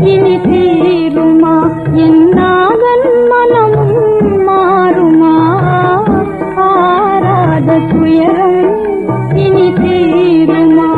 இனி தீருமா என் நாகன் மனமும் மாறுமா ஆராத துயரம் இனி தீருமா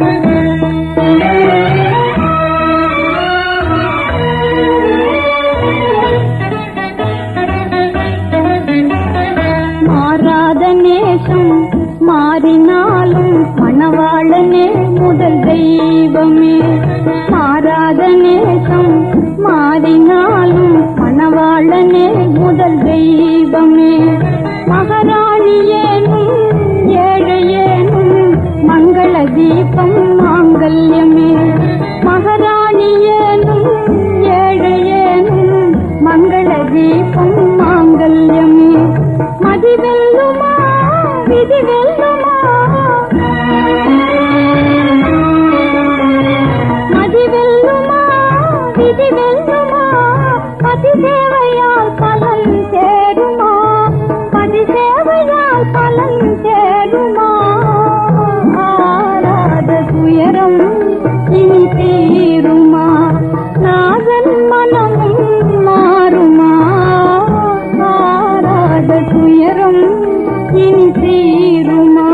மாறாத நேசம் மாறினாலும் மணவாளனே முதல் தெய்வமே மாறாத நேசம் மாறினாலும் மணவாளனே முதல் தெய்வமே மகாராணியேனும் ஏழையேனும் மங்கள தீபம் மாங்கல்யமே மகாராணியேனும் ஏழையேனும் மங்கள தீபம் மாங்கல்யமே மதி வெல்லுமா விதி வெல்லுமா மதி வெல்லுமா விதி வெல்லுமா பதி சேவையால் பலன் சேருமா பதி சேவையால் பலன் சேருமா ஆராத துயரம் இனி தீருமா நாகன் மனமும் மாறுமா ஆராத துயரம் இனி தீருமா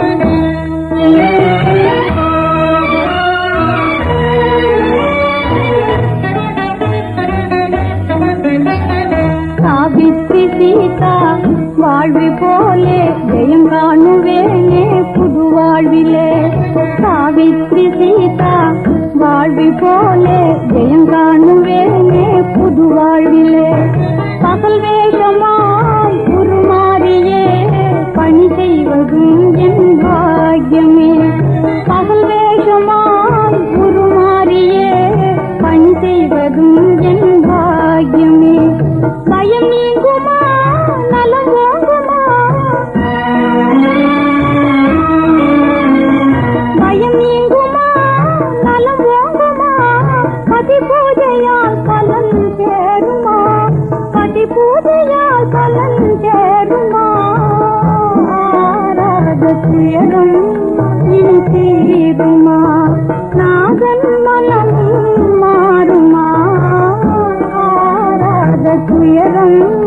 சாவித்ரி சீதா வாழ்வி போலே ஜெயம் காணுவேனே புது வாழ்விலே சாவித்ரி சீதா வாழ்வி போலே ஜெயம் காணுவேனே புது வாழ்விலே பகல் வேஷமாய் உருமாறியே பணி செய்வதும் என் பாக்கியமே பகல் வேஷமாய் உருமாறியே பணி செய்வதும் என் பாக்கியமே பயம் நீங்குமா நலம் ஓங்குமா பயம் நீங்குமா நலம் ஓங்குமா பதி பூஜையால் பலன் சேருமா பதி பூஜையால் பலன் சேருமா ஆராத துயரம் இனி தீருமா நாகன் மனம் மாறுமா ஆராத துயரம்